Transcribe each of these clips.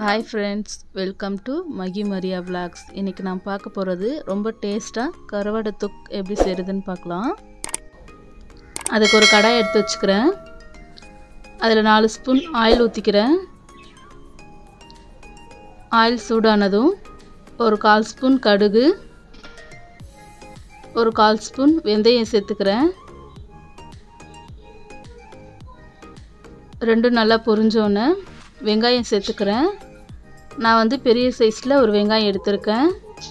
hi friends welcome to Magi Maria vlogs இன்றைக்கி நான் பார்க்க போகிறது ரொம்ப டேஸ்ட்டாக கருவாடை தொக் எப்படி செய்கிறதுன்னு பார்க்கலாம் அதுக்கு ஒரு கடாய் எடுத்து வச்சுக்கிறேன் அதில் நாலு ஸ்பூன் ஆயில் ஊற்றிக்கிறேன் ஆயில் சூடானதும் ஒரு கால் ஸ்பூன் கடுகு ஒரு கால் ஸ்பூன் வெந்தயம் சேர்த்துக்கிறேன் ரெண்டும் நல்லா பொரிஞ்சோன்னே வெங்காயம் சேர்த்துக்கிறேன் நான் வந்து பெரிய சைஸில் ஒரு வெங்காயம் எடுத்திருக்கேன்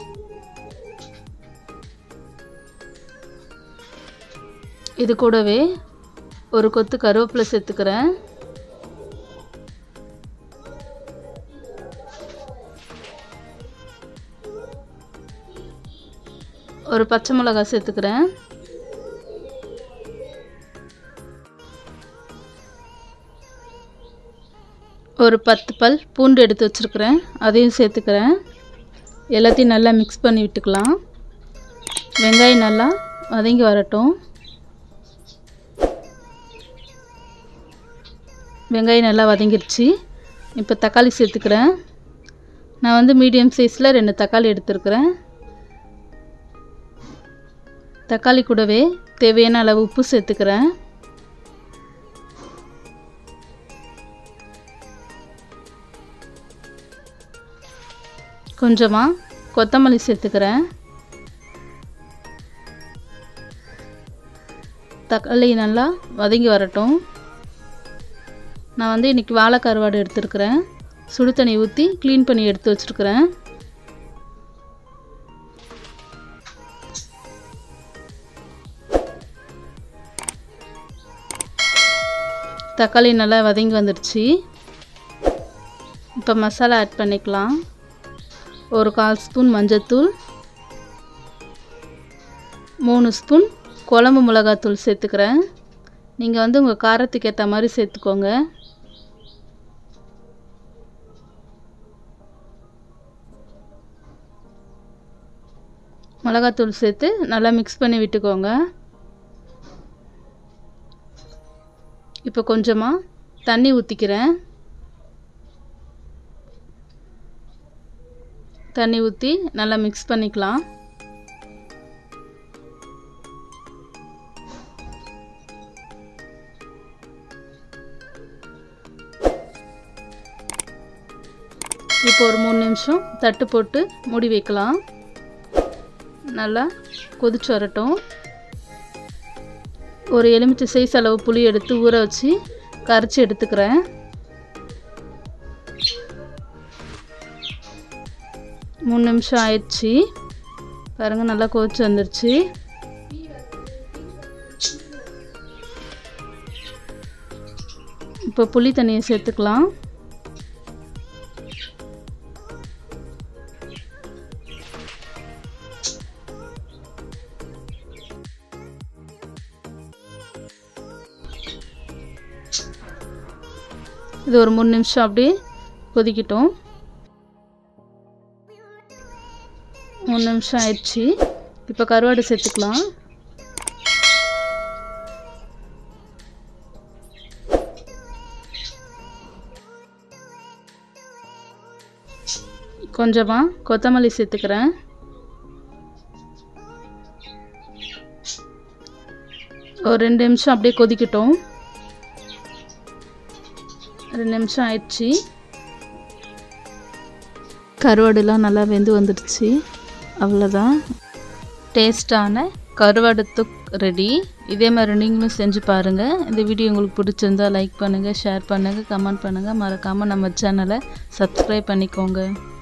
இது கூடவே ஒரு கொத்து கருவேப்பிலை சேர்த்துக்கிறேன் ஒரு பச்சை மிளகாய் சேர்த்துக்கிறேன் ஒரு பத்து பல் பூண்டு எடுத்து வச்சுருக்கிறேன் அதையும் சேர்த்துக்கிறேன் எல்லாத்தையும் நல்லா மிக்ஸ் பண்ணி விட்டுக்கலாம் வெங்காயம் நல்லா வதங்கி வரட்டும் வெங்காயம் நல்லா வதங்கிருச்சு இப்போ தக்காளி சேர்த்துக்கிறேன் நான் வந்து மீடியம் சைஸில் ரெண்டு தக்காளி எடுத்துருக்கிறேன் தக்காளி கூடவே தேவையான அளவு உப்பு சேர்த்துக்கிறேன் கொஞ்சமாக கொத்தமல்லி சேர்த்துக்கிறேன் தக்காளி நல்லா வதங்கி வரட்டும் நான் வந்து இன்றைக்கி வாழை கருவாடு எடுத்துருக்கிறேன் சுடு தண்ணி ஊற்றி க்ளீன் பண்ணி எடுத்து வச்சுருக்கிறேன் தக்காளி நல்லா வதங்கி வந்துடுச்சு இப்போ மசாலா ஆட் பண்ணிக்கலாம் ஒரு கால் ஸ்பூன் மஞ்சத்தூள் மூணு ஸ்பூன் குழம்பு மிளகாத்தூள் சேர்த்துக்கிறேன் நீங்கள் வந்து உங்கள் காரத்துக்கு ஏற்ற மாதிரி சேர்த்துக்கோங்க மிளகாத்தூள் சேர்த்து நல்லா மிக்ஸ் பண்ணி விட்டுக்கோங்க இப்போ கொஞ்சமாக தண்ணி ஊற்றிக்கிறேன் தண்ணி ஊற்றி நல்லா மிக்ஸ் பண்ணிக்கலாம் இப்போ ஒரு மூணு நிமிஷம் தட்டு போட்டு மூடி வைக்கலாம் நல்லா கொதிச்சு வரட்டும் ஒரு எலுமிச்சை சைஸ் அளவு புளி எடுத்து ஊற வச்சு கரைச்சி எடுத்துக்கிறேன் மூணு நிமிஷம் ஆயிடுச்சு பாருங்கள் நல்லா கொதிச்சு வந்துருச்சு இப்போ புளி தண்ணியை சேர்த்துக்கலாம் இது ஒரு மூணு நிமிஷம் அப்படியே கொதிக்கட்டும் மூணு நிமிஷம் ஆயிடுச்சு இப்போ கருவாடு சேர்த்துக்கலாம் கொஞ்சமாக கொத்தமல்லி சேர்த்துக்கிறேன் ஒரு ரெண்டு நிமிஷம் அப்படியே கொதிக்கட்டும் ரெண்டு நிமிஷம் ஆயிடுச்சு கருவாடுலாம் நல்லா வெந்து வந்துடுச்சு அவ்வளோதான் டேஸ்டான கருவாடு தொக் ரெடி இதே மாதிரி நீங்களும் செஞ்சு பாருங்கள் இந்த வீடியோ உங்களுக்கு பிடிச்சிருந்தா லைக் பண்ணுங்கள் ஷேர் பண்ணுங்கள் கமெண்ட் பண்ணுங்கள் மறக்காமல் நம்ம சேனலை சப்ஸ்கிரைப் பண்ணிக்கோங்க